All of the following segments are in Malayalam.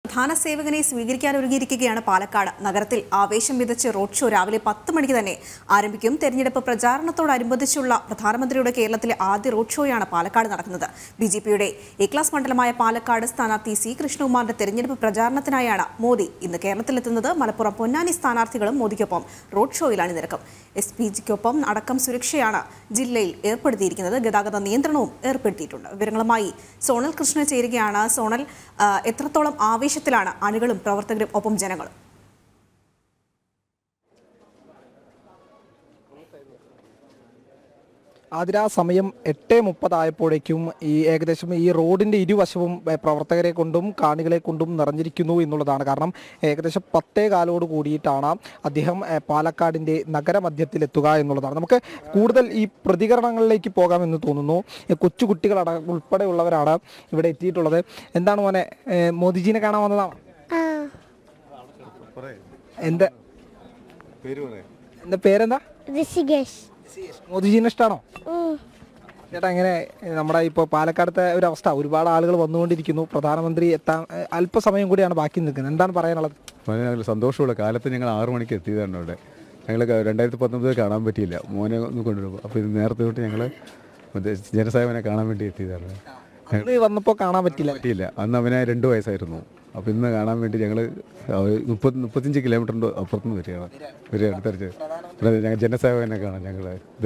പ്രധാന സേവകനെ സ്വീകരിക്കാൻ ഒരുങ്ങിയിരിക്കുകയാണ് പാലക്കാട് നഗരത്തിൽ ആവേശം വിതച്ച് റോഡ് ഷോ രാവിലെ പത്ത് മണിക്ക് തന്നെ ആരംഭിക്കും തെരഞ്ഞെടുപ്പ് പ്രചാരണത്തോടനുബന്ധിച്ചുള്ള പ്രധാനമന്ത്രിയുടെ കേരളത്തിലെ ആദ്യ റോഡ് ഷോയാണ് പാലക്കാട് നടക്കുന്നത് ബി ജെ പിയുടെ എ ക്ലാസ് മണ്ഡലമായ പാലക്കാട് സ്ഥാനാർത്ഥി സി കൃഷ്ണകുമാറിന്റെ തെരഞ്ഞെടുപ്പ് പ്രചാരണത്തിനായാണ് മോദി ഇന്ന് കേരളത്തിലെത്തുന്നത് മലപ്പുറം പൊന്നാനി സ്ഥാനാർത്ഥികളും മോദിക്കൊപ്പം റോഡ് ഷോയിൽ അണിനിരക്കും എസ് പി ജിക്കൊപ്പം അടക്കം സുരക്ഷയാണ് ജില്ലയിൽ ഏർപ്പെടുത്തിയിരിക്കുന്നത് ഗതാഗത നിയന്ത്രണവും ഏർപ്പെടുത്തിയിട്ടുണ്ട് വിവരങ്ങളുമായി സോണൽ കൃഷ്ണ ചേരുകയാണ് സോണൽ ആ, എത്രത്തോളം ആവേശത്തിലാണ് അണികളും പ്രവർത്തകരും ഒപ്പം ജനങ്ങളും അതിരാ സമയം എട്ട് മുപ്പതായപ്പോഴേക്കും ഈ ഏകദേശം ഈ റോഡിന്റെ ഇരുവശവും ഏ, പ്രവർത്തകരെ കൊണ്ടും കാണികളെ കൊണ്ടും നിറഞ്ഞിരിക്കുന്നു എന്നുള്ളതാണ് കാരണം ഏകദേശം പത്തേ കാലോട് കൂടിയിട്ടാണ് അദ്ദേഹം ഏ, പാലക്കാടിന്റെ നഗരമധ്യത്തിലെത്തുക എന്നുള്ളതാണ് നമുക്ക് കൂടുതൽ ഈ പ്രതികരണങ്ങളിലേക്ക് പോകാമെന്ന് തോന്നുന്നു ഏ, കൊച്ചുകുട്ടികളട ഉൾപ്പെടെയുള്ളവരാണ് ഇവിടെ എത്തിയിട്ടുള്ളത് എന്താണ് മോനെ ഏ, മോദിജീനെ കാണാൻ വന്നതാണ് എന്താ എന്താ പേരെന്താ ഋഷികേഷ് മോദിജീനെ ഇഷ്ടമാണോ ഉം. ചേട്ടാ എങ്ങനെ ഏഹ്, നമ്മുടെ ഇപ്പോൾ പാലക്കാടത്തെ ഒരു അവസ്ഥ ഒരുപാട് ആളുകൾ വന്നുകൊണ്ടിരിക്കുന്നു പ്രധാനമന്ത്രി എത്താൻ ഏഹ്, അല്പസമയം കൂടിയാണ് ബാക്കി നിൽക്കുന്നത് എന്താണ് പറയാനുള്ളത് വളരെ ഞങ്ങൾ സന്തോഷമുള്ള കാലത്ത് ഞങ്ങൾ ആറു മണിക്ക് എത്തിയതാണ് ഇവിടെ ഞങ്ങൾ രണ്ടായിരത്തി പത്തൊമ്പത് കാണാൻ പറ്റിയില്ല മോനെ ഒന്ന് കൊണ്ടുവരും അപ്പോൾ ഇത് നേരത്തെ തൊട്ട് ഞങ്ങൾ മറ്റേ ജനസേവനെ കാണാൻ വേണ്ടി എത്തിയതാണ് അന്ന് വന്നപ്പോൾ കാണാൻ പറ്റില്ല പറ്റിയില്ല അന്ന് അവനെ രണ്ട് വയസ്സായിരുന്നു അപ്പോൾ ഇന്ന് കാണാൻ വേണ്ടി ഞങ്ങൾ മുപ്പത്തി മുപ്പത്തഞ്ച് കിലോമീറ്ററിൻ്റെ അപ്പുറത്തുനിന്ന് വരികയാണ് ഒരു അടുത്തടുത്ത് ഇവിടെ ഞങ്ങൾ ജനസേവനെ കാണാൻ ഞങ്ങൾ ഇത്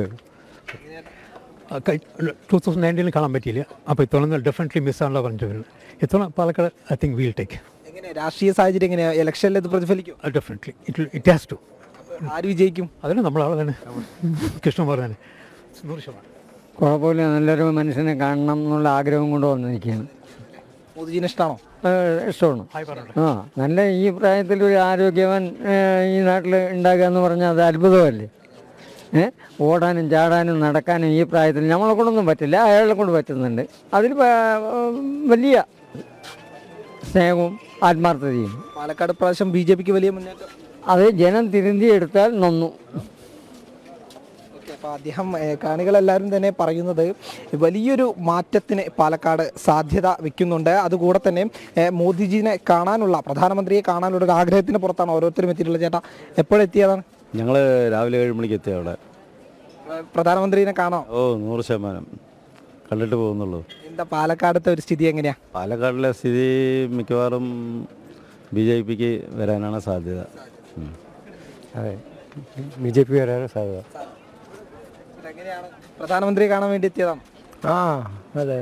ടൂ തൗസൻഡ് നയൻറ്റീനിൽ കാണാൻ പറ്റിയില്ല അപ്പോൾ ഇത്തവണ ഡെഫിനറ്റ്ലി മിസ്സാണല്ലോ പറഞ്ഞു വരുന്നത് ഇത്തവണ Palakkad I think we'll take എങ്ങനെ രാഷ്ട്രീയ സാഹചര്യം എങ്ങനെയാ ഇലക്ഷനിൽ ഇത് പ്രതിഫലിക്കും definitely it it has to ആര് വിജയിക്കും അതിന് നമ്മളാൾ തന്നെ കൃഷ്ണകുമാർ തന്നെ നൂറ് ശതമാനം കുഴപ്പമില്ല നല്ലൊരു മനുഷ്യനെ കാണണം എന്നുള്ള ആഗ്രഹം കൊണ്ട് വന്നിരിക്കുകയാണ് മോദിജീനെ ഇഷ്ടമാണോ ഏഹ് ഇഷ്ടമാണ് ആ നല്ല ഈ പ്രായത്തിൽ ഒരു ആരോഗ്യവാൻ ഏഹ് ഈ നാട്ടിൽ ഉണ്ടാക്കുക എന്ന് പറഞ്ഞാൽ അത് അത്ഭുതമല്ലേ ഏ ഓടാനും ചാടാനും നടക്കാനും ഈ പ്രായത്തിൽ നമ്മളെ കൊണ്ടൊന്നും പറ്റില്ല അയാളെ കൊണ്ട് പറ്റുന്നുണ്ട് അതിൽ പ- വലിയ സ്നേഹവും ആത്മാർത്ഥതയും പാലക്കാട് പ്രാവശ്യം ബി ജെ പിക്ക് വലിയ മുന്നേറ്റം അത് ജനം തിരുന്തിയെടുത്താൽ നന്നു ഓക്കെ അപ്പോൾ അദ്ദേഹം ഏഹ്, കാണികളെല്ലാവരും തന്നെ പറയുന്നത് വലിയൊരു മാറ്റത്തിന് പാലക്കാട് സാധ്യത വെക്കുന്നുണ്ട് അതുകൂടെ തന്നെ ഏഹ്, മോദിജീനെ കാണാനുള്ള പ്രധാനമന്ത്രിയെ കാണാനുള്ള ഒരു ആഗ്രഹത്തിന് പുറത്താണ് ഓരോരുത്തരും എത്തിയിട്ടുള്ളത് ചേട്ടാ എപ്പോഴെത്തിയതാണ് ഞങ്ങൾ രാവിലെ ഏഴ് മണിക്ക് എത്തി അവിടെ ഏഹ്, പ്രധാനമന്ത്രിനെ കാണാം ഓ നൂറ് ശതമാനം കണ്ടിട്ട് പോകുന്നുള്ളൂ എന്താ പാലക്കാടത്തെ ഒരു സ്ഥിതി എങ്ങനെയാ പാലക്കാടിലെ സ്ഥിതി മിക്കവാറും ബി ജെ പിക്ക് വരാനാണ് സാധ്യത ഉം. അതെ ബി ജെ പി വരാൻ സാധ്യത എങ്ങനെയാണ് പ്രധാനമന്ത്രിയെ കാണാൻ വേണ്ടി എത്തിയതാണ് ആ അതെ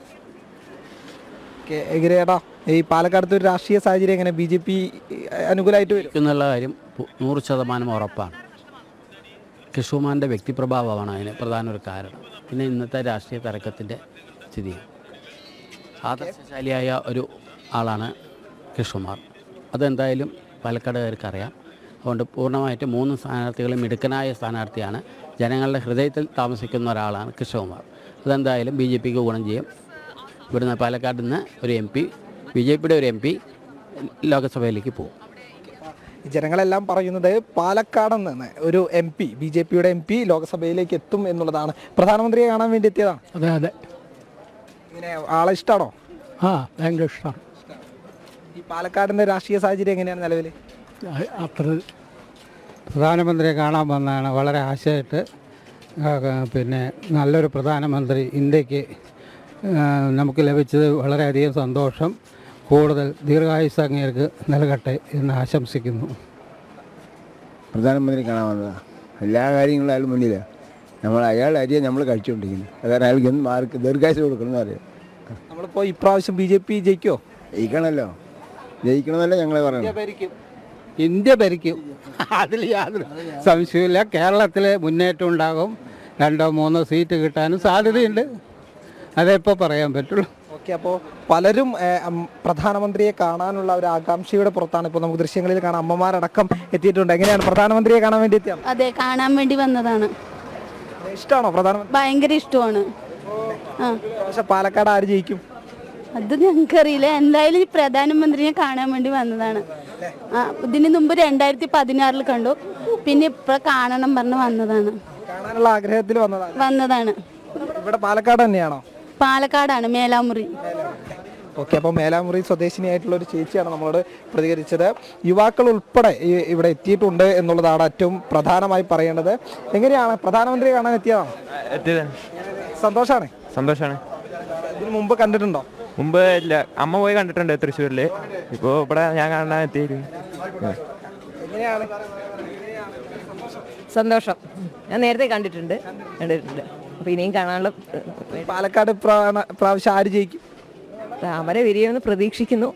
ഓക്കെ എങ്ങനെയാടാ ഈ പാലക്കാടത്തെ ഒരു രാഷ്ട്രീയ സാഹചര്യം എങ്ങനെ ബി ജെ പി അനുകൂലമായിട്ട് വരും എന്നുള്ള കാര്യം പു- നൂറ് ശതമാനം ഉറപ്പാണ് കൃഷ്ണകുമാറിൻ്റെ വ്യക്തിപ്രഭാവമാണ് അതിന് പ്രധാന ഒരു കാരണം പിന്നെ ഇന്നത്തെ രാഷ്ട്രീയ തരക്കത്തിൻ്റെ സ്ഥിതി ആദർശശാലിയായ ഒരു ആളാണ് കൃഷ്ണകുമാർ അതെന്തായാലും പാലക്കാടുകാർക്ക് അറിയാം അതുകൊണ്ട് പൂർണ്ണമായിട്ട് മൂന്ന് സ്ഥാനാർത്ഥികളും മിടുക്കനായ സ്ഥാനാർത്ഥിയാണ് ജനങ്ങളുടെ ഹൃദയത്തിൽ താമസിക്കുന്ന ഒരാളാണ് കൃഷ്ണകുമാർ അതെന്തായാലും ബി ജെ പിക്ക് ഗുണം ചെയ്യും ഇവിടുന്ന് പാലക്കാട് നിന്ന് ഒരു എം പി ബി ജെ പിയുടെ ഒരു എം പി ലോകസഭയിലേക്ക് പോകും ജനങ്ങളെല്ലാം പറയുന്നത് പാലക്കാട് നിന്ന് ഒരു എം പി ബി ജെ പിയുടെ എം പി ലോക്സഭയിലേക്ക് എത്തും എന്നുള്ളതാണ് പ്രധാനമന്ത്രിയെ കാണാൻ വേണ്ടി എത്തിയതാണ് അതെ അതെ ഇങ്ങനെ ആളെ ഇഷ്ടമാണോ ആ ഭയങ്കര ഇഷ്ടമാണ് ഈ പാലക്കാടിന്റെ രാഷ്ട്രീയ സാഹചര്യം എങ്ങനെയാണ് നിലവിൽ അത്ര പ്രധാനമന്ത്രിയെ കാണാൻ വന്നതാണ് വളരെ ആശയമായിട്ട് ആ, ആ, പിന്നെ നല്ലൊരു പ്രധാനമന്ത്രി ഇന്ത്യക്ക് ആ, നമുക്ക് ലഭിച്ചത് വളരെയധികം സന്തോഷം കൂടുതൽ ദീർഘായുസ് അങ്ങേർക്ക് നൽകട്ടെ എന്ന് ആശംസിക്കുന്നു പ്രധാനമന്ത്രി കാണാൻ വന്നതാണ് എല്ലാ കാര്യങ്ങളും അയാൾ മുന്നിലാണ് നമ്മൾ അയാൾ അരിയെ നമ്മൾ കഴിച്ചുകൊണ്ടിരിക്കുന്നത് അതാണ് അയാൾക്ക് എന്ത് മാർക്ക് ദീർഘായുസ് കൊടുക്കണം എന്ന് അറിയാം നമ്മളിപ്പോൾ ഇപ്രാവശ്യം ബി ജെ പി ജയിക്കോ ജയിക്കണമല്ലോ ജയിക്കണമെന്നല്ല ഞങ്ങൾ പറയണം ഇന്ത്യ ഭരിക്കും അതിൽ യാതൊരു സംശയമില്ല കേരളത്തിൽ മുന്നേറ്റം ഉണ്ടാകും രണ്ടോ മൂന്നോ സീറ്റ് കിട്ടാനും സാധ്യതയുണ്ട് അതേ ഇപ്പോൾ പറയാൻ പറ്റുള്ളൂ ഓക്കെ അപ്പോൾ പലരും ഏഹ്, ഉം, പ്രധാനമന്ത്രിയെ കാണാനുള്ള ഒരു ആകാംക്ഷയുടെ പുറത്താണ് ഇപ്പോൾ നമുക്ക് ദൃശ്യങ്ങളിൽ കാണാം അമ്മമാരടക്കം എത്തിയിട്ടുണ്ട് എങ്ങനെയാണ് പ്രധാനമന്ത്രിയെ കാണാൻ വേണ്ടി എത്തിയാണ് അതെ കാണാൻ വേണ്ടി വന്നതാണ് ഇഷ്ടമാണോ പ്രധാനമന്ത്രി ഭയങ്കര ഇഷ്ടമാണ് ആ പക്ഷെ പാലക്കാട് ആര് ജയിക്കും അത് ഞങ്ങൾക്കറിയില്ല എന്തായാലും ഈ പ്രധാനമന്ത്രിയെ കാണാൻ വേണ്ടി വന്നതാണ് ആ ഇതിന് മുമ്പ് രണ്ടായിരത്തി പതിനാറിൽ കണ്ടു പിന്നെ ഇപ്പൊ കാണണം പറഞ്ഞ് വന്നതാണ് കാണാനുള്ള ആഗ്രഹത്തിൽ വന്നതാണ് വന്നതാണ് ഇവിടെ പാലക്കാട് തന്നെയാണോ പാലക്കാടാണ് മേലാമുറി ഓക്കെ അപ്പോൾ മേലാമുറി സ്വദേശിനിയായിട്ടുള്ള ഒരു ചേച്ചിയാണ് നമ്മളോട് പ്രതികരിച്ചത് യുവാക്കൾ ഉൾപ്പെടെ ഈ- ഇവിടെ എത്തിയിട്ടുണ്ട് എന്നുള്ളതാണ് ഏറ്റവും പ്രധാനമായി പറയേണ്ടത് എങ്ങനെയാണ് പ്രധാനമന്ത്രിയെ കാണാൻ എത്തിയതാണ് എത്തിയത് സന്തോഷമാണ് സന്തോഷമാണ് ഇതിനു മുമ്പ് കണ്ടിട്ടുണ്ടോ മുമ്പ് ഇല്ല അമ്മ പോയി കണ്ടിട്ടുണ്ട് തൃശ്ശൂരിൽ ഇപ്പോൾ ഇവിടെ ഞാൻ കാണാൻ എത്തിയിരുന്നു എങ്ങനെയാണ് സന്തോഷം ഞാൻ നേരത്തെ കണ്ടിട്ടുണ്ട് കണ്ടിട്ടുണ്ട് അപ്പോൾ ഇനിയും കാണാനുള്ള പാലക്കാട് പ്രാണ- പ്രാവശ്യം ആര് ജയിക്കും താമര വിരിയുമെന്ന് പ്രതീക്ഷിക്കുന്നു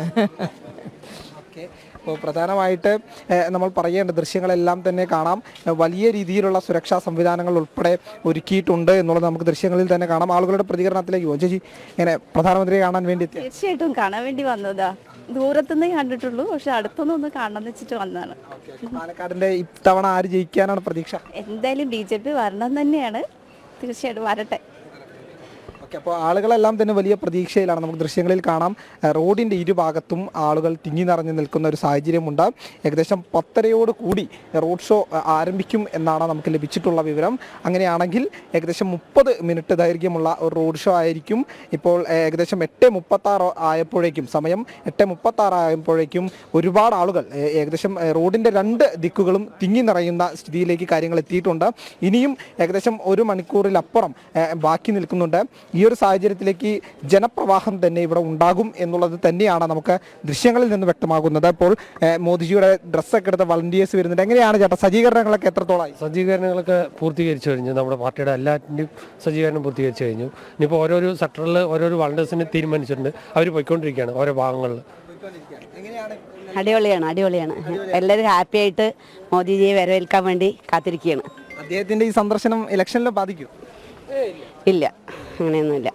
അപ്പോൾ പ്രധാനമായിട്ട് ഏഹ്, നമ്മൾ പറയേണ്ട ദൃശ്യങ്ങളെല്ലാം തന്നെ കാണാം ഏഹ്, വലിയ രീതിയിലുള്ള സുരക്ഷാ സംവിധാനങ്ങൾ ഉൾപ്പെടെ ഒരുക്കിയിട്ടുണ്ട് എന്നുള്ളത് നമുക്ക് ദൃശ്യങ്ങളിൽ തന്നെ കാണാം ആളുകളുടെ പ്രതികരണത്തിലേക്ക് പോകും ചേച്ചി ഇങ്ങനെ പ്രധാനമന്ത്രിയെ കാണാൻ വേണ്ടി എത്തിയ തീർച്ചയായിട്ടും കാണാൻ വേണ്ടി വന്നതാ ദൂരത്തുനിന്നേ കണ്ടിട്ടുള്ളൂ പക്ഷെ അടുത്തൊന്നും ഒന്ന് കാണാന്ന് വെച്ചിട്ട് വന്നതാണ് പാലക്കാടിന്റെ ഇത്തവണ ആര് ജയിക്കാനാണ് പ്രതീക്ഷ എന്തായാലും ബി ജെ പി വരണം തന്നെയാണ് തീർച്ചയായിട്ടും വരട്ടെ ഓക്കെ അപ്പോൾ ആളുകളെല്ലാം തന്നെ വലിയ പ്രതീക്ഷയിലാണ് നമുക്ക് ദൃശ്യങ്ങളിൽ കാണാം ഏഹ്, റോഡിന്റെ ഇരുഭാഗത്തും ആളുകൾ തിങ്ങി നിറഞ്ഞു നിൽക്കുന്ന ഒരു സാഹചര്യമുണ്ട് ഏകദേശം പത്തരയോട് കൂടി റോഡ് ഷോ ഏഹ്, ആരംഭിക്കും എന്നാണ് നമുക്ക് ലഭിച്ചിട്ടുള്ള വിവരം അങ്ങനെയാണെങ്കിൽ ഏകദേശം മുപ്പത് മിനിറ്റ് ദൈർഘ്യമുള്ള ഒരു റോഡ് ഷോ ആയിരിക്കും ഇപ്പോൾ ഏഹ്, ഏകദേശം എട്ട് മുപ്പത്തി ആറ് ആയപ്പോഴേക്കും സമയം എട്ട് മുപ്പത്തി ആറ് ആയപ്പോഴേക്കും ഒരുപാട് ആളുകൾ ഏഹ്, ഏകദേശം ഏഹ്, റോഡിന്റെ രണ്ട് ദിക്കുകളും തിങ്ങി നിറയുന്ന സ്ഥിതിയിലേക്ക് കാര്യങ്ങൾ എത്തിയിട്ടുണ്ട് ഇനിയും ഏകദേശം ഒരു മണിക്കൂറിലപ്പുറം ഏഹ്, ബാക്കി നിൽക്കുന്നുണ്ട് ഈ ഒരു സാഹചര്യത്തിലേക്ക് ജനപ്രവാഹം തന്നെ ഇവിടെ ഉണ്ടാകും എന്നുള്ളത് തന്നെയാണ് നമുക്ക് ദൃശ്യങ്ങളിൽ നിന്ന് വ്യക്തമാകുന്നത് ഇപ്പോൾ ഏഹ്, മോദിജിയുടെ ഡ്രസ്സൊക്കെ എടുത്ത വളണ്ടിയേഴ്സ് വരുന്നുണ്ട് എങ്ങനെയാണ് ചേട്ടാ സജ്ജീകരണങ്ങളൊക്കെ എത്രത്തോളമായി സജ്ജീകരണങ്ങളൊക്കെ പൂർത്തീകരിച്ചു കഴിഞ്ഞു നമ്മുടെ പാർട്ടിയുടെ എല്ലാറ്റിൻ്റെയും സജ്ജീകരണം പൂർത്തീകരിച്ചു കഴിഞ്ഞു ഇനിയിപ്പോൾ ഓരോരോ സെക്ടറിൽ ഓരോരോ വളണ്ടേഴ്സിനെ തീരുമാനിച്ചിട്ടുണ്ട് അവർ പോയിക്കൊണ്ടിരിക്കുകയാണ് ഓരോ ഭാഗങ്ങളിൽ അടിപൊളിയാണ് അടിപൊളിയാണ് എല്ലാവരും ഹാപ്പി ആയിട്ട് മോദിജിയെ വരവേൽക്കാൻ വേണ്ടി കാത്തിരിക്കുകയാണ് അദ്ദേഹത്തിന്റെ ഈ സന്ദർശനം ഇലക്ഷനിൽ ബാധിക്കും ഇല്ല അങ്ങനെയൊന്നുമില്ല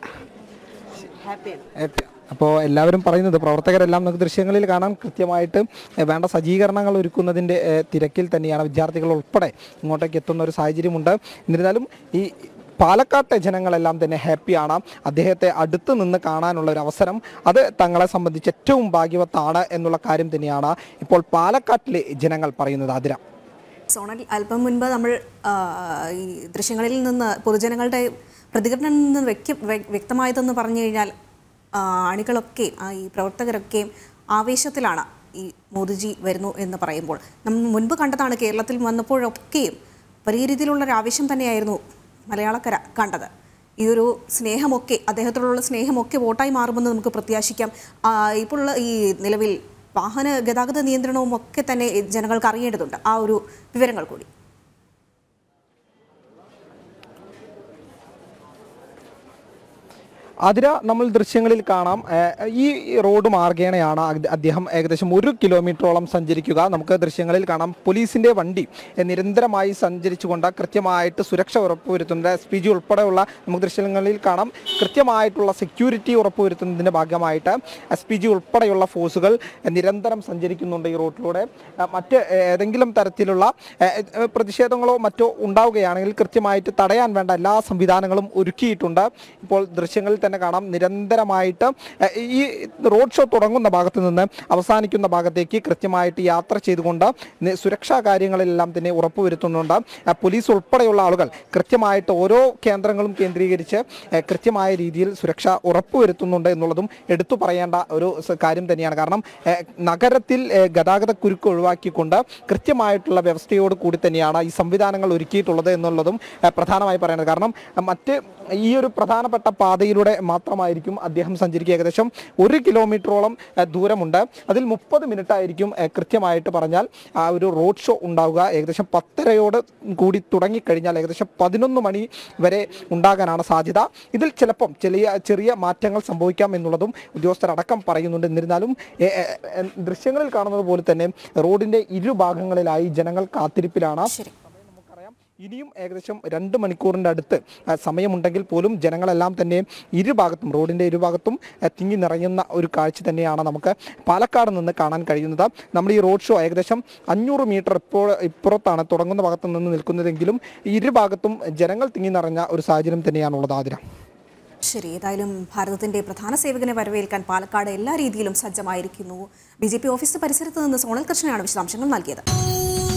അപ്പോൾ എല്ലാവരും പറയുന്നത് പ്രവർത്തകരെല്ലാം നമുക്ക് ദൃശ്യങ്ങളിൽ കാണാൻ കൃത്യമായിട്ട് ഏഹ്, വേണ്ട സജ്ജീകരണങ്ങൾ ഒരുക്കുന്നതിൻ്റെ ഏഹ്, തിരക്കിൽ തന്നെയാണ് വിദ്യാർത്ഥികൾ ഉൾപ്പെടെ ഇങ്ങോട്ടേക്ക് എത്തുന്ന ഒരു സാഹചര്യമുണ്ട് എന്നിരുന്നാലും ഈ പാലക്കാട്ടെ ജനങ്ങളെല്ലാം തന്നെ ഹാപ്പിയാണ് അദ്ദേഹത്തെ അടുത്ത് നിന്ന് കാണാനുള്ള ഒരു അവസരം അത് തങ്ങളെ സംബന്ധിച്ച് ഏറ്റവും ഭാഗ്യവത്താണ് എന്നുള്ള കാര്യം തന്നെയാണ് ഇപ്പോൾ പാലക്കാട്ടിലെ ജനങ്ങൾ പറയുന്നത് അതിര സോണൽ അല്പം മുൻപ് നമ്മൾ ആ, ഈ ദൃശ്യങ്ങളിൽ നിന്ന് പൊതുജനങ്ങളുടെ പ്രതികരണത്തിൽ നിന്ന് വ്യക്തി വ്യ- വ്യക്തമായതെന്ന് പറഞ്ഞു കഴിഞ്ഞാൽ ആ, അണികളൊക്കെ ആ, ഈ പ്രവർത്തകരൊക്കെ ആവേശത്തിലാണ് ഈ മോദിജി വരുന്നു എന്ന് പറയുമ്പോൾ നമ്മൾ മുൻപ് കണ്ടതാണ് കേരളത്തിൽ വന്നപ്പോഴൊക്കെയും വലിയ രീതിയിലുള്ള ഒരു ആവേശം തന്നെയായിരുന്നു മലയാളക്കര കണ്ടത് ഈ ഒരു സ്നേഹമൊക്കെ അദ്ദേഹത്തോടുള്ള സ്നേഹമൊക്കെ വോട്ടായി മാറുമെന്ന് നമുക്ക് പ്രത്യാശിക്കാം ആ, ഇപ്പോഴുള്ള ഈ നിലവിൽ വാഹന ഗതാഗത നിയന്ത്രണവും ഒക്കെ തന്നെ ജനങ്ങൾക്ക് അറിയേണ്ടതുണ്ട് ആ ഒരു വിവരങ്ങൾ കൂടി അതിര നമ്മൾ ദൃശ്യങ്ങളിൽ കാണാം ഏഹ്, ഈ റോഡ് മാർഗേണയാണ് അഗ് അദ്ദേഹം ഏകദേശം ഒരു കിലോമീറ്ററോളം സഞ്ചരിക്കുക നമുക്ക് ദൃശ്യങ്ങളിൽ കാണാം പോലീസിന്റെ വണ്ടി ഏഹ്, നിരന്തരമായി സഞ്ചരിച്ചുകൊണ്ട് കൃത്യമായിട്ട് സുരക്ഷ ഉറപ്പുവരുത്തുന്നത് എസ് പി ജി ഉൾപ്പെടെയുള്ള നമുക്ക് ദൃശ്യങ്ങളിൽ കാണാം കൃത്യമായിട്ടുള്ള സെക്യൂരിറ്റി ഉറപ്പുവരുത്തുന്നതിന്റെ ഭാഗമായിട്ട് എസ് പി ജി ഉൾപ്പെടെയുള്ള ഫോഴ്സുകൾ ഏഹ്, നിരന്തരം സഞ്ചരിക്കുന്നുണ്ട് ഈ റോഡിലൂടെ ഏഹ്, മറ്റ് ഏതെങ്കിലും തരത്തിലുള്ള ഏഹ്, ഏഹ്, പ്രതിഷേധങ്ങളോ മറ്റോ ഉണ്ടാവുകയാണെങ്കിൽ കൃത്യമായിട്ട് തടയാൻ വേണ്ട എല്ലാ സംവിധാനങ്ങളും ഒരുക്കിയിട്ടുണ്ട് ഇപ്പോൾ ദൃശ്യങ്ങളിൽ തന്നെ കാണാം നിരന്തരമായിട്ട് ഏഹ്, ഈ റോഡ് ഷോ തുടങ്ങുന്ന ഭാഗത്ത് നിന്ന് അവസാനിക്കുന്ന ഭാഗത്തേക്ക് കൃത്യമായിട്ട് യാത്ര ചെയ്തുകൊണ്ട് നി- സുരക്ഷാ കാര്യങ്ങളെല്ലാം തന്നെ ഉറപ്പുവരുത്തുന്നുണ്ട് ഏഹ്, പോലീസ് ഉൾപ്പെടെയുള്ള ആളുകൾ കൃത്യമായിട്ട് ഓരോ കേന്ദ്രങ്ങളും കേന്ദ്രീകരിച്ച് ഏഹ്, കൃത്യമായ രീതിയിൽ സുരക്ഷ ഉറപ്പുവരുത്തുന്നുണ്ട് എന്നുള്ളതും എടുത്തു പറയേണ്ട ഒരു സ- കാര്യം തന്നെയാണ് കാരണം ഏഹ്, നഗരത്തിൽ ഏഹ്, ഗതാഗത കുരുക്ക് ഒഴിവാക്കിക്കൊണ്ട് കൃത്യമായിട്ടുള്ള വ്യവസ്ഥയോട് കൂടി തന്നെയാണ് ഈ സംവിധാനങ്ങൾ ഒരുക്കിയിട്ടുള്ളത് എന്നുള്ളതും ഏഹ്, പ്രധാനമായി പറയുന്നത് കാരണം ഏഹ്, മറ്റ് ഈ ഒരു പ്രധാനപ്പെട്ട പാതയിലൂടെ മാത്രമായിരിക്കും അദ്ദേഹം സഞ്ചരിക്കുക ഏകദേശം ഒരു കിലോമീറ്ററോളം ഏഹ്, ദൂരമുണ്ട് അതിൽ മുപ്പത് മിനിറ്റ് ആയിരിക്കും ഏഹ്, കൃത്യമായിട്ട് പറഞ്ഞാൽ ആ ഒരു റോഡ് ഷോ ഉണ്ടാവുക ഏകദേശം പത്തരയോട് കൂടി തുടങ്ങിക്കഴിഞ്ഞാൽ ഏകദേശം പതിനൊന്ന് മണി വരെ ഉണ്ടാകാനാണ് സാധ്യത ഇതിൽ ചിലപ്പം ചെറിയ ചെറിയ മാറ്റങ്ങൾ സംഭവിക്കാം എന്നുള്ളതും ഉദ്യോഗസ്ഥരടക്കം പറയുന്നുണ്ട് എന്നിരുന്നാലും ഏഹ്, ഏഹ്, ഏഹ്, ദൃശ്യങ്ങളിൽ കാണുന്നത് പോലെ തന്നെ റോഡിന്റെ ഇരുഭാഗങ്ങളിലായി ജനങ്ങൾ കാത്തിരിപ്പിലാണ് ഇനിയും ഏകദേശം രണ്ട് മണിക്കൂറിൻ്റെ അടുത്ത് ആ, സമയമുണ്ടെങ്കിൽ പോലും ജനങ്ങളെല്ലാം തന്നെ ഇരുഭാഗത്തും റോഡിൻ്റെ ഇരുഭാഗത്തും ആ, തിങ്ങി നിറയുന്ന ഒരു കാഴ്ച തന്നെയാണ് നമുക്ക് പാലക്കാട് നിന്ന് കാണാൻ കഴിയുന്നത് നമ്മൾ ഈ റോഡ് ഷോ ഏകദേശം അഞ്ഞൂറ് മീറ്റർ ഇപ്പോൾ ഇപ്പുറത്താണ് തുടങ്ങുന്ന ഭാഗത്ത് നിന്ന് നിൽക്കുന്നതെങ്കിലും ഇരുഭാഗത്തും ജനങ്ങൾ തിങ്ങി നിറഞ്ഞ ഒരു സാഹചര്യം തന്നെയാണുള്ളത് ആതിര ശരി ഏതായാലും ഭാരതത്തിന്റെ പ്രധാന സേവകനെ വരവേൽക്കാൻ പാലക്കാട് എല്ലാ രീതിയിലും സജ്ജമായിരിക്കുന്നു ബി ജെ പി ഓഫീസ് പരിസരത്ത് നിന്ന് സോണൽ കൃഷ്ണനാണ് വിശദാംശങ്ങൾ നൽകിയത്